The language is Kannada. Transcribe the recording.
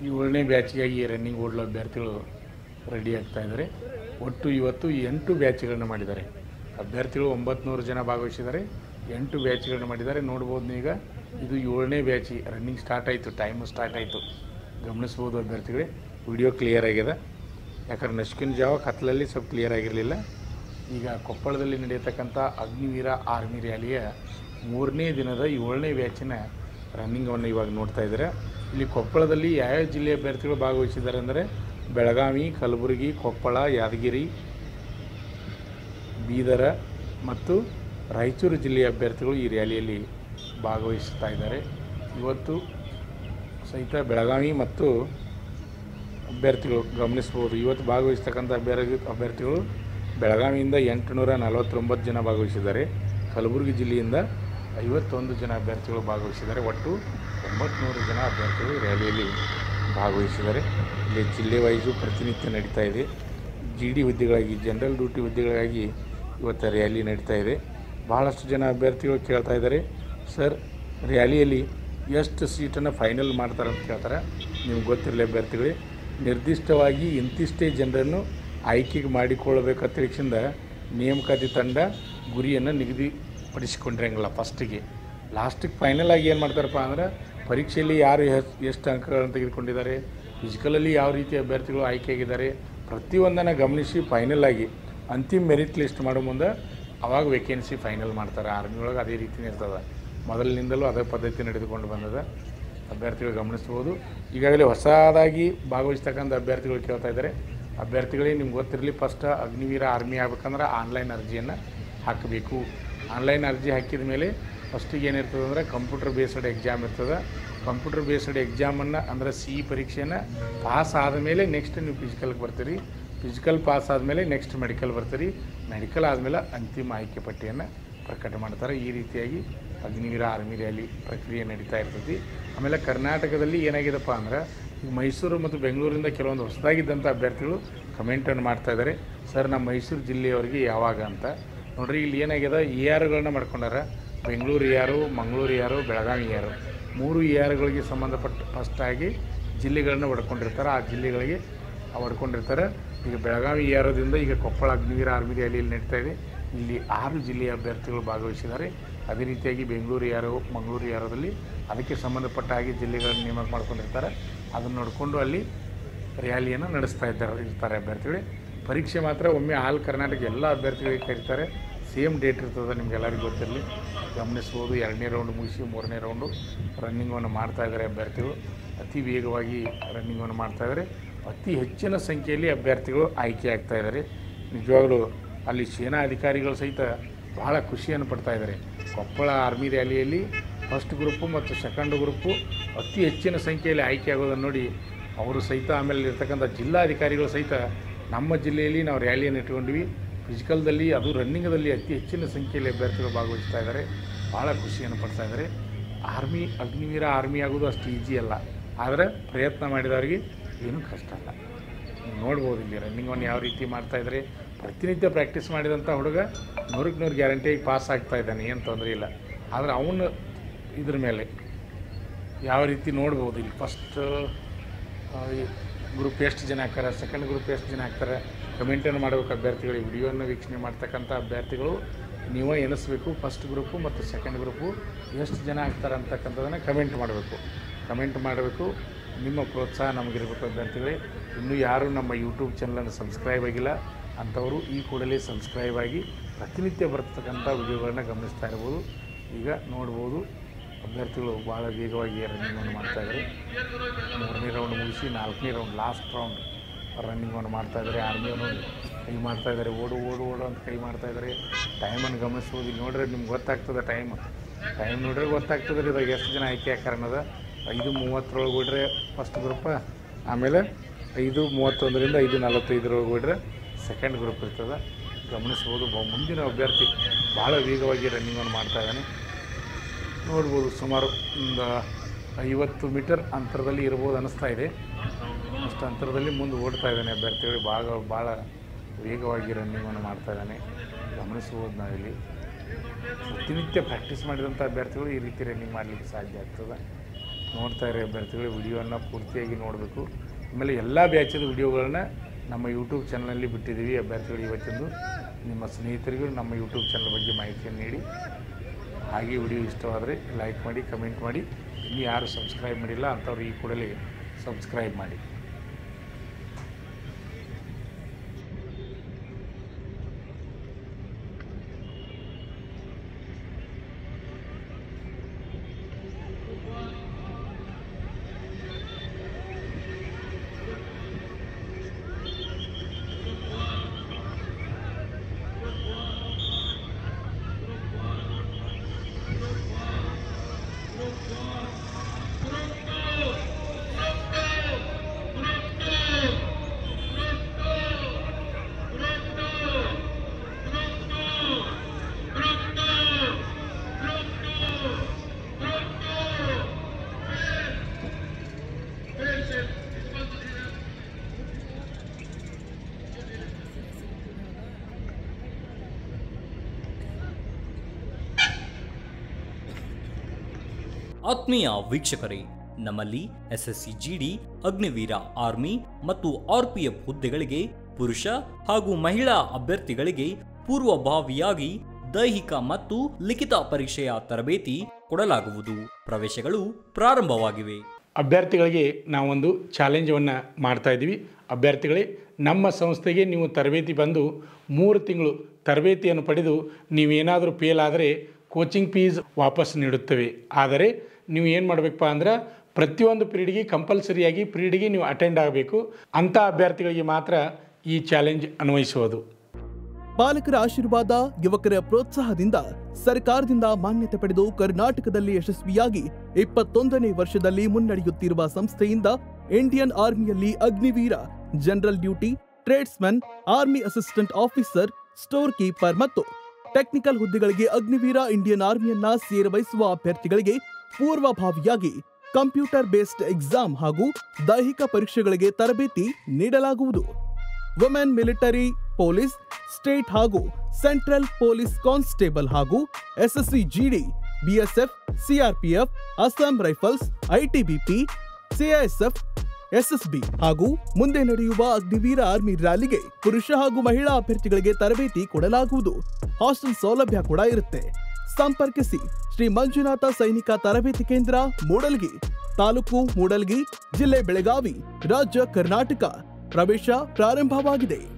ಏಳನೇ ಬ್ಯಾಚಿಗಾಗಿ ರನ್ನಿಂಗ್ ಓಡಲು ಅಭ್ಯರ್ಥಿಗಳು ರೆಡಿ ಆಗ್ತಾ ಇದ್ದಾರೆ ಒಟ್ಟು ಇವತ್ತು ಎಂಟು ಬ್ಯಾಚ್ಗಳನ್ನ ಮಾಡಿದ್ದಾರೆ ಅಭ್ಯರ್ಥಿಗಳು ಒಂಬತ್ತು ಜನ ಭಾಗವಹಿಸಿದ್ದಾರೆ ಎಂಟು ಬ್ಯಾಚ್ಗಳನ್ನ ಮಾಡಿದ್ದಾರೆ ನೋಡ್ಬೋದು ನೀವೀಗ ಇದು ಏಳನೇ ಬ್ಯಾಚಿ ರನ್ನಿಂಗ್ ಸ್ಟಾರ್ಟ್ ಆಯಿತು ಟೈಮು ಸ್ಟಾರ್ಟ್ ಆಯಿತು ಗಮನಿಸ್ಬೋದು ಅಭ್ಯರ್ಥಿಗಳೇ ವಿಡಿಯೋ ಕ್ಲಿಯರ್ ಆಗಿದೆ ಯಾಕಂದ್ರೆ ನಶ್ಕಿನ ಜಾವ ಕತ್ಲಲ್ಲಿ ಸ್ವಲ್ಪ ಕ್ಲಿಯರ್ ಆಗಿರಲಿಲ್ಲ ಈಗ ಕೊಪ್ಪಳದಲ್ಲಿ ನಡೆಯತಕ್ಕಂಥ ಅಗ್ನಿವೀರ ಆರ್ಮಿ ರ್ಯಾಲಿಯ ಮೂರನೇ ದಿನದ ಏಳನೇ ಬ್ಯಾಚಿನ ರನ್ನಿಂಗನ್ನು ಇವಾಗ ನೋಡ್ತಾ ಇದ್ದಾರೆ ಇಲ್ಲಿ ಕೊಪ್ಪಳದಲ್ಲಿ ಯಾವ್ಯಾವ ಜಿಲ್ಲೆ ಅಭ್ಯರ್ಥಿಗಳು ಭಾಗವಹಿಸಿದ್ದಾರೆ ಅಂದರೆ ಬೆಳಗಾವಿ ಕಲಬುರಗಿ ಕೊಪ್ಪಳ ಯಾದಗಿರಿ ಬೀದರ ಮತ್ತು ರಾಯಚೂರು ಜಿಲ್ಲೆಯ ಅಭ್ಯರ್ಥಿಗಳು ಈ ರ್ಯಾಲಿಯಲ್ಲಿ ಭಾಗವಹಿಸ್ತಾ ಇದ್ದಾರೆ ಇವತ್ತು ಸಹಿತ ಬೆಳಗಾವಿ ಮತ್ತು ಅಭ್ಯರ್ಥಿಗಳು ಗಮನಿಸ್ಬೋದು ಇವತ್ತು ಭಾಗವಹಿಸ್ತಕ್ಕಂಥ ಅಭ್ಯರ್ಥಿ ಅಭ್ಯರ್ಥಿಗಳು ಬೆಳಗಾವಿಯಿಂದ ಎಂಟುನೂರ ನಲವತ್ತೊಂಬತ್ತು ಜನ ಭಾಗವಹಿಸಿದ್ದಾರೆ ಕಲಬುರಗಿ ಜಿಲ್ಲೆಯಿಂದ ಐವತ್ತೊಂದು ಜನ ಅಭ್ಯರ್ಥಿಗಳು ಭಾಗವಹಿಸಿದ್ದಾರೆ ಒಟ್ಟು ಒಂಬತ್ನೂರು ಜನ ಅಭ್ಯರ್ಥಿಗಳು ರ್ಯಾಲಿಯಲ್ಲಿ ಭಾಗವಹಿಸಿದ್ದಾರೆ ಇಲ್ಲಿ ಜಿಲ್ಲೆ ವೈಸು ಪ್ರತಿನಿತ್ಯ ನಡೀತಾ ಇದೆ ಜಿ ಡಿ ಹುದ್ದೆಗಳಾಗಿ ಜನರಲ್ ಡ್ಯೂಟಿ ಹುದ್ದೆಗಳಾಗಿ ಇವತ್ತು ರ್ಯಾಲಿ ನಡೀತಾ ಇದೆ ಭಾಳಷ್ಟು ಜನ ಅಭ್ಯರ್ಥಿಗಳು ಕೇಳ್ತಾ ಇದ್ದಾರೆ ಸರ್ ರ್ಯಾಲಿಯಲ್ಲಿ ಎಷ್ಟು ಸೀಟನ್ನು ಫೈನಲ್ ಮಾಡ್ತಾರೆ ಅಂತ ಕೇಳ್ತಾರೆ ನಿಮ್ಗೆ ಗೊತ್ತಿರಲಿ ಅಭ್ಯರ್ಥಿಗಳೇ ನಿರ್ದಿಷ್ಟವಾಗಿ ಇಂತಿಷ್ಟೇ ಜನರನ್ನು ಆಯ್ಕೆಗೆ ಮಾಡಿಕೊಳ್ಳಬೇಕಂತ ತಿಳಿಸಿಂದ ನೇಮಕಾತಿ ತಂಡ ಗುರಿಯನ್ನು ನಿಗದಿಪಡಿಸಿಕೊಂಡಿರಂಗಿಲ್ಲ ಫಸ್ಟಿಗೆ ಲಾಸ್ಟಿಗೆ ಫೈನಲ್ ಆಗಿ ಏನು ಮಾಡ್ತಾರಪ್ಪ ಅಂದ್ರೆ ಪರೀಕ್ಷೆಯಲ್ಲಿ ಯಾರು ಎಸ್- ಎಷ್ಟು ಅಂಕಗಳನ್ನು ತೆಗೆದುಕೊಂಡಿದ್ದಾರೆ ಫಿಸಿಕಲಲ್ಲಿ ಯಾವ ರೀತಿ ಅಭ್ಯರ್ಥಿಗಳು ಆಯ್ಕೆಯಾಗಿದ್ದಾರೆ ಪ್ರತಿಯೊಂದನ್ನು ಗಮನಿಸಿ ಫೈನಲ್ ಆಗಿ ಅಂತಿಮ ಮೆರಿಟ್ ಲಿಸ್ಟ್ ಮಾಡೋ ಮುಂದೆ ಅವಾಗ ವೇಕೆನ್ಸಿ ಫೈನಲ್ ಮಾಡ್ತಾರೆ ಆರ್ಮಿ ಒಳಗೆ ಅದೇ ರೀತಿನೇ ಇರ್ತದೆ ಮೊದಲಿನಿಂದಲೂ ಅದೇ ಪದ್ಧತಿ ನಡೆದುಕೊಂಡು ಬಂದದ ಅಭ್ಯರ್ಥಿಗಳು ಗಮನಿಸ್ಬೋದು ಈಗಾಗಲೇ ಹೊಸದಾಗಿ ಭಾಗವಹಿಸ್ತಕ್ಕಂಥ ಅಭ್ಯರ್ಥಿಗಳು ಕೇಳ್ತಾ ಇದ್ದಾರೆ ಅಭ್ಯರ್ಥಿಗಳಿಗೆ ನಿಮ್ಗೆ ಗೊತ್ತಿರಲಿ ಫಸ್ಟ್ ಅಗ್ನಿವೀರ ಆರ್ಮಿ ಆಗ್ಬೇಕಂದ್ರೆ ಆನ್ಲೈನ್ ಅರ್ಜಿಯನ್ನು ಹಾಕಬೇಕು ಆನ್ಲೈನ್ ಅರ್ಜಿ ಹಾಕಿದ ಮೇಲೆ ಫಸ್ಟಿಗೆ ಏನಿರ್ತದೆ ಅಂದರೆ ಕಂಪ್ಯೂಟರ್ ಬೇಸ್ಡ್ ಎಕ್ಸಾಮ್ ಇರ್ತದೆ ಕಂಪ್ಯೂಟರ್ ಬೇಸ್ಡ್ ಎಕ್ಸಾಮನ್ನು ಅಂದರೆ ಸಿ ಇ ಪರೀಕ್ಷೆಯನ್ನು ಪಾಸ್ ಆದಮೇಲೆ ನೆಕ್ಸ್ಟ್ ನೀವು ಫಿಸಿಕಲ್ಗೆ ಬರ್ತೀರಿ ಫಿಸಿಕಲ್ ಪಾಸ್ ಆದಮೇಲೆ ನೆಕ್ಸ್ಟ್ ಮೆಡಿಕಲ್ ಬರ್ತೀರಿ ಮೆಡಿಕಲ್ ಆದಮೇಲೆ ಅಂತಿಮ ಆಯ್ಕೆ ಪಟ್ಟಿಯನ್ನು ಪ್ರಕಟ ಮಾಡ್ತಾರೆ ಈ ರೀತಿಯಾಗಿ ಅಗ್ನಿವೀರ ಆರ್ಮಿ ರ್ಯಾಲಿ ಪ್ರಕ್ರಿಯೆ ನಡೀತಾ ಇರ್ತೈತಿ ಆಮೇಲೆ ಕರ್ನಾಟಕದಲ್ಲಿ ಏನಾಗಿದೆಪ್ಪ ಅಂದ್ರೆ ಈಗ ಮೈಸೂರು ಮತ್ತು ಬೆಂಗಳೂರಿಂದ ಕೆಲವೊಂದು ಹೊಸದಾಗಿದ್ದಂಥ ಅಭ್ಯರ್ಥಿಗಳು ಕಮೆಂಟನ್ನು ಮಾಡ್ತಾ ಇದ್ದಾರೆ ಸರ್ ನಮ್ಮ ಮೈಸೂರು ಜಿಲ್ಲೆಯವರಿಗೆ ಯಾವಾಗ ಅಂತ ನೋಡ್ರಿ ಇಲ್ಲಿ ಏನಾಗಿದೆ ಇ ಆರ್ಗಳನ್ನ ಮಾಡ್ಕೊಂಡಾರ ಬೆಂಗಳೂರು ಯಾರು ಮಂಗಳೂರು ಯಾರು ಬೆಳಗಾವಿ ಯಾರು ಮೂರು ಇ ಆರ್ಗಳಿಗೆ ಸಂಬಂಧಪಟ್ಟ ಫಸ್ಟಾಗಿ ಜಿಲ್ಲೆಗಳನ್ನ ಹೊಡ್ಕೊಂಡಿರ್ತಾರೆ ಆ ಜಿಲ್ಲೆಗಳಿಗೆ ಹೊಡ್ಕೊಂಡಿರ್ತಾರೆ ಈಗ ಬೆಳಗಾವಿ ಯಾರೋದ್ರಿಂದ ಈಗ ಕೊಪ್ಪಳ ಅಗ್ನಿವೀರ ಆರ್ಮಿ ರ್ಯಾಲಿಯಲ್ಲಿ ನಡೀತಾ ಇದೆ ಇಲ್ಲಿ ಆರು ಜಿಲ್ಲೆಯ ಅಭ್ಯರ್ಥಿಗಳು ಭಾಗವಹಿಸಿದ್ದಾರೆ ಅದೇ ರೀತಿಯಾಗಿ ಬೆಂಗಳೂರು ಯಾರೋ ಮಂಗಳೂರು ಯಾರೋದಲ್ಲಿ ಅದಕ್ಕೆ ಸಂಬಂಧಪಟ್ಟ ಹಾಗೆ ಜಿಲ್ಲೆಗಳನ್ನು ನೇಮಕ ಮಾಡ್ಕೊಂಡಿರ್ತಾರೆ ಅದನ್ನು ನೋಡಿಕೊಂಡು ಅಲ್ಲಿ ರ್ಯಾಲಿಯನ್ನು ನಡೆಸ್ತಾ ಇದ್ದಾರೆ ಇರ್ತಾರೆ ಅಭ್ಯರ್ಥಿಗಳು ಪರೀಕ್ಷೆ ಮಾತ್ರ ಒಮ್ಮೆ ಆಲ್ ಕರ್ನಾಟಕ ಎಲ್ಲ ಅಭ್ಯರ್ಥಿಗಳಿಗೆ ಕರೀತಾರೆ ಸೇಮ್ ಡೇಟ್ ಇರ್ತದೆ ನಿಮ್ಗೆಲ್ಲರಿಗೂ ಗೊತ್ತಿರಲಿ ಗಮನಿಸ್ಬೋದು ಎರಡನೇ ರೌಂಡ್ ಮುಗಿಸಿ ಮೂರನೇ ರೌಂಡು ರನ್ನಿಂಗನ್ನು ಮಾಡ್ತಾ ಇದ್ದಾರೆ ಅಭ್ಯರ್ಥಿಗಳು ಅತಿ ವೇಗವಾಗಿ ರನ್ನಿಂಗನ್ನು ಮಾಡ್ತಾ ಇದ್ದಾರೆ ಅತಿ ಹೆಚ್ಚಿನ ಸಂಖ್ಯೆಯಲ್ಲಿ ಅಭ್ಯರ್ಥಿಗಳು ಆಯ್ಕೆ ಆಗ್ತಾ ಇದ್ದಾರೆ ನಿಜವಾಗಲೂ ಅಲ್ಲಿ ಸೇನಾ ಅಧಿಕಾರಿಗಳು ಸಹಿತ ಬಹಳ ಖುಷಿಯನ್ನು ಪಡ್ತಾ ಇದ್ದಾರೆ ಕೊಪ್ಪಳ ಆರ್ಮಿ ರ್ಯಾಲಿಯಲ್ಲಿ ಫಸ್ಟ್ ಗ್ರೂಪು ಮತ್ತು ಸೆಕೆಂಡ್ ಗ್ರೂಪು ಅತಿ ಹೆಚ್ಚಿನ ಸಂಖ್ಯೆಯಲ್ಲಿ ಆಯ್ಕೆ ಆಗೋದನ್ನು ನೋಡಿ ಅವರು ಸಹಿತ ಆಮೇಲೆ ಇರ್ತಕ್ಕಂಥ ಜಿಲ್ಲಾಧಿಕಾರಿಗಳು ಸಹಿತ ನಮ್ಮ ಜಿಲ್ಲೆಯಲ್ಲಿ ನಾವು ರ್ಯಾಲಿಯನ್ನು ಇಟ್ಕೊಂಡ್ವಿ ಫಿಸಿಕಲ್ದಲ್ಲಿ ಅದು ರನ್ನಿಂಗದಲ್ಲಿ ಅತಿ ಹೆಚ್ಚಿನ ಸಂಖ್ಯೆಯಲ್ಲಿ ಅಭ್ಯರ್ಥಿಗಳು ಭಾಗವಹಿಸ್ತಾ ಇದ್ದಾರೆ ಭಾಳ ಖುಷಿಯನ್ನು ಪಡ್ತಾ ಇದ್ದಾರೆ ಆರ್ಮಿ ಅಗ್ನಿವೀರ ಆರ್ಮಿ ಆಗೋದು ಅಷ್ಟು ಈಜಿ ಅಲ್ಲ ಆದರೆ ಪ್ರಯತ್ನ ಮಾಡಿದವರಿಗೆ ಏನೂ ಕಷ್ಟ ಅಲ್ಲ ನೀವು ನೋಡ್ಬೋದು ಇಲ್ಲಿ ರನ್ನಿಂಗನ್ನು ಯಾವ ರೀತಿ ಮಾಡ್ತಾ ಇದ್ದಾರೆ ಪ್ರತಿನಿತ್ಯ ಪ್ರಾಕ್ಟೀಸ್ ಮಾಡಿದಂಥ ಹುಡುಗ ನೂರಕ್ಕೆ ನೂರು ಗ್ಯಾರಂಟಿಯಾಗಿ ಪಾಸ್ ಆಗ್ತಾ ಇದ್ದಾನೆ ಏನು ತೊಂದರೆ ಇಲ್ಲ ಆದರೆ ಅವನು ಇದ್ರ ಮೇಲೆ ಯಾವ ರೀತಿ ನೋಡ್ಬೋದು ಇಲ್ಲಿ ಫಸ್ಟ್ ಗ್ರೂಪ್ ಎಷ್ಟು ಜನ ಹಾಕ್ತಾರೆ ಸೆಕೆಂಡ್ ಗ್ರೂಪ್ ಎಷ್ಟು ಜನ ಹಾಕ್ತಾರೆ ಕಮೆಂಟನ್ನು ಮಾಡಬೇಕು ಅಭ್ಯರ್ಥಿಗಳು ಈ ವಿಡಿಯೋನ ವೀಕ್ಷಣೆ ಮಾಡ್ತಕ್ಕಂಥ ಅಭ್ಯರ್ಥಿಗಳು ನೀವೇ ಎನಿಸ್ಬೇಕು ಫಸ್ಟ್ ಗ್ರೂಪು ಮತ್ತು ಸೆಕೆಂಡ್ ಗ್ರೂಪು ಎಷ್ಟು ಜನ ಆಗ್ತಾರೆ ಅಂತಕ್ಕಂಥದ್ದನ್ನು ಕಮೆಂಟ್ ಮಾಡಬೇಕು ಕಮೆಂಟ್ ಮಾಡಬೇಕು ನಿಮ್ಮ ಪ್ರೋತ್ಸಾಹ ನಮಗಿರಬೇಕು ಅಭ್ಯರ್ಥಿಗಳೇ ಇನ್ನೂ ಯಾರು ನಮ್ಮ ಯೂಟ್ಯೂಬ್ ಚಾನಲನ್ನು ಸಬ್ಸ್ಕ್ರೈಬ್ ಆಗಿಲ್ಲ ಅಂಥವರು ಈ ಕೂಡಲೇ ಸಬ್ಸ್ಕ್ರೈಬ್ ಆಗಿ ಪ್ರತಿನಿತ್ಯ ಬರ್ತಕ್ಕಂಥ ವಿಡಿಯೋಗಳನ್ನ ಗಮನಿಸ್ತಾ ಇರ್ಬೋದು ಈಗ ನೋಡ್ಬೋದು ಅಭ್ಯರ್ಥಿಗಳು ಭಾಳ ವೇಗವಾಗಿ ರನ್ನಿಂಗನ್ನು ಮಾಡ್ತಾ ಇದ್ದಾರೆ ಮೂರನೇ ರೌಂಡ್ ಮುಗಿಸಿ ನಾಲ್ಕನೇ ರೌಂಡ್ ಲಾಸ್ಟ್ ರೌಂಡ್ ರನ್ನಿಂಗನ್ನು ಮಾಡ್ತಾ ಇದ್ದಾರೆ ಆರ್ಮಿಯನ್ನು ಕೈ ಮಾಡ್ತಾ ಇದ್ದಾರೆ ಓಡು ಓಡು ಓಡು ಅಂತ ಕೈ ಮಾಡ್ತಾ ಇದ್ದಾರೆ ಟೈಮನ್ನು ಗಮನಿಸ್ಬೋದು ಇಲ್ಲಿ ನೋಡ್ರೆ ನಿಮ್ಗೆ ಗೊತ್ತಾಗ್ತದೆ ಟೈಮ್ ಟೈಮ್ ನೋಡ್ರೆ ಗೊತ್ತಾಗ್ತದೆ ರೀ ಇದಾಗ ಎಷ್ಟು ಜನ ಆಯ್ಕೆ ಹಾಕಾರ ಅನ್ನೋದು ಐದು ಮೂವತ್ತರೊಳಗೆ ಬಿಡ್ರೆ ಫಸ್ಟ್ ಗ್ರೂಪ ಆಮೇಲೆ ಐದು ಮೂವತ್ತೊಂದರಿಂದ ಐದು ನಲವತ್ತೈದರೊಳಗೆ ಬಿಡ್ರೆ ಸೆಕೆಂಡ್ ಗ್ರೂಪ್ ಇರ್ತದೆ ಗಮನಿಸ್ಬೋದು ಬ- ಮುಂದಿನ ಅಭ್ಯರ್ಥಿ ಭಾಳ ವೇಗವಾಗಿ ರನ್ನಿಂಗನ್ನು ಮಾಡ್ತಾ ಇದ್ದಾನೆ ನೋಡ್ಬೋದು ಸುಮಾರು ಒಂದು ಐವತ್ತು ಮೀಟರ್ ಅಂತರದಲ್ಲಿ ಇರ್ಬೋದು ಅನ್ನಿಸ್ತಾ ಇದೆ ಅಷ್ಟು ಅಂತರದಲ್ಲಿ ಮುಂದೆ ಓಡ್ತಾ ಇದ್ದಾನೆ ಅಭ್ಯರ್ಥಿಗಳು ಭಾಳ ಭಾಳ ವೇಗವಾಗಿ ರನ್ನಿಂಗನ್ನು ಮಾಡ್ತಾ ಇದ್ದಾನೆ ಗಮನಿಸ್ಬೋದು ನಾವಿಲ್ಲಿ ಪ್ರತಿನಿತ್ಯ ಪ್ರಾಕ್ಟೀಸ್ ಮಾಡಿದಂಥ ಅಭ್ಯರ್ಥಿಗಳು ಈ ರೀತಿ ರನ್ನಿಂಗ್ ಮಾಡಲಿಕ್ಕೆ ಸಾಧ್ಯ ಆಗ್ತದೆ ನೋಡ್ತಾ ಇರೋ ಅಭ್ಯರ್ಥಿಗಳು ವಿಡಿಯೋನ ಪೂರ್ತಿಯಾಗಿ ನೋಡಬೇಕು ಆಮೇಲೆ ಎಲ್ಲ ಬ್ಯಾಚದ ವಿಡಿಯೋಗಳನ್ನ ನಮ್ಮ ಯೂಟ್ಯೂಬ್ ಚಾನಲಲ್ಲಿ ಬಿಟ್ಟಿದ್ದೀವಿ ಅಭ್ಯರ್ಥಿಗಳು ಇವತ್ತಿಂದು ನಿಮ್ಮ ಸ್ನೇಹಿತರಿಗೂ ನಮ್ಮ ಯೂಟ್ಯೂಬ್ ಚಾನಲ್ ಬಗ್ಗೆ ಮಾಹಿತಿಯನ್ನು ನೀಡಿ ಹಾಗೆ ವಿಡಿಯೋ ಇಷ್ಟವಾದರೆ ಲೈಕ್ ಮಾಡಿ ಕಮೆಂಟ್ ಮಾಡಿ ಇನ್ನೂ ಯಾರು ಸಬ್ಸ್ಕ್ರೈಬ್ ಮಾಡಿಲ್ಲ ಅಂಥವ್ರು ಈ ಕೂಡಲೇ ಸಬ್ಸ್ಕ್ರೈಬ್ ಮಾಡಿ ಆತ್ಮೀಯ ವೀಕ್ಷಕರೇ ನಮ್ಮಲ್ಲಿ ಎಸ್ಎಸ್ಸಿ ಜಿಡಿ ಅಗ್ನಿವೀರ ಆರ್ಮಿ ಮತ್ತು ಆರ್ಪಿಎಫ್ ಹುದ್ದೆಗಳಿಗೆ ಪುರುಷ ಹಾಗೂ ಮಹಿಳಾ ಅಭ್ಯರ್ಥಿಗಳಿಗೆ ಪೂರ್ವಭಾವಿಯಾಗಿ ದೈಹಿಕ ಮತ್ತು ಲಿಖಿತ ಪರೀಕ್ಷೆಯ ತರಬೇತಿ ಕೊಡಲಾಗುವುದು ಪ್ರವೇಶಗಳು ಪ್ರಾರಂಭವಾಗಿವೆ ಅಭ್ಯರ್ಥಿಗಳಿಗೆ ನಾವೊಂದು ಚಾಲೆಂಜವನ್ನು ಮಾಡ್ತಾ ಇದ್ದೀವಿ ಅಭ್ಯರ್ಥಿಗಳೇ ನಮ್ಮ ಸಂಸ್ಥೆಗೆ ನೀವು ತರಬೇತಿ ಬಂದು ಮೂರು ತಿಂಗಳು ತರಬೇತಿಯನ್ನು ಪಡೆದು ನೀವೇನಾದರೂ ಫೇಲ್ ಆದರೆ ಕೋಚಿಂಗ್ ಫೀಸ್ ವಾಪಸ್ ನೀಡುತ್ತೇವೆ ಆದರೆ ನೀವು ಏನು ಮಾಡಬೇಕಪ್ಪ ಅಂದ್ರೆ ಪ್ರತಿಯೊಂದು ಪೀರಿಯಡ್ಗೆ ಕಂಪಲ್ಸರಿಯಾಗಿ ಪೀರಿಯಡ್ಗೆ ನೀವು ಅಟೆಂಡ್ ಆಗಬೇಕು ಅಂಥ ಅಭ್ಯರ್ಥಿಗಳಿಗೆ ಮಾತ್ರ ಈ ಚಾಲೆಂಜ್ ಅನ್ವಯಿಸುವುದು ಪಾಲಕರ ಆಶೀರ್ವಾದ ಯುವಕರ ಪ್ರೋತ್ಸಾಹದಿಂದ ಸರ್ಕಾರದಿಂದ ಮಾನ್ಯತೆ ಪಡೆದು ಕರ್ನಾಟಕದಲ್ಲಿ ಯಶಸ್ವಿಯಾಗಿ ಇಪ್ಪತ್ತೊಂದನೇ ವರ್ಷದಲ್ಲಿ ಮುನ್ನಡೆಯುತ್ತಿರುವ ಸಂಸ್ಥೆಯಿಂದ ಇಂಡಿಯನ್ ಆರ್ಮಿಯಲ್ಲಿ Agniveer general duty tradesman army assistant officer store keeper ಮತ್ತು ಟೆಕ್ನಿಕಲ್ ಹುದ್ದೆಗಳಿಗೆ ಅಗ್ನಿವೀರ ಇಂಡಿಯನ್ ಆರ್ಮಿಯನ್ನ ಸೇರ್ವಹಿಸುವ ಅಭ್ಯರ್ಥಿಗಳಿಗೆ ಪೂರ್ವಭಾವಿಯಾಗಿ ಕಂಪ್ಯೂಟರ್ ಬೇಸ್ಡ್ ಎಕ್ಸಾಮ್ ಹಾಗೂ ದೈಹಿಕ ಪರೀಕ್ಷೆಗಳಿಗೆ ತರಬೇತಿ ನೀಡಲಾಗುವುದು ವುಮೆನ್ ಮಿಲಿಟರಿ ಪೊಲೀಸ್ ಸ್ಟೇಟ್ ಹಾಗೂ ಸೆಂಟ್ರಲ್ ಪೊಲೀಸ್ ಕಾನ್ಸ್ಟೇಬಲ್ ಹಾಗೂ SSC GD BSF CRPF Assam Rifles ITBP CISF SSB ಹಾಗೂ ಮುಂದೆ ನಡೆಯುವ ಅಗ್ನಿವೀರ ಆರ್ಮಿ ರ್ಯಾಲಿಗೆ ಪುರುಷ ಹಾಗೂ ಮಹಿಳಾ ಅಭ್ಯರ್ಥಿಗಳಿಗೆ ತರಬೇತಿ ಕೊಡಲಾಗುವುದು ಹಾಸ್ಟೆಲ್ ಸೌಲಭ್ಯ ಕೂಡ ಇರುತ್ತೆ ಸಂಪರ್ಕಿಸಿ ಶ್ರೀ ಮಂಜುನಾಥ ಸೈನಿಕ ತರಬೇತಿ ಕೇಂದ್ರ ಮೂಡಲ್ಗಿ ತಾಲೂಕು ಮೂಡಲ್ಗಿ ಜಿಲ್ಲೆ ಬೆಳಗಾವಿ ರಾಜ್ಯ ಕರ್ನಾಟಕ ಪ್ರವೇಶ ಪ್ರಾರಂಭವಾಗಿದೆ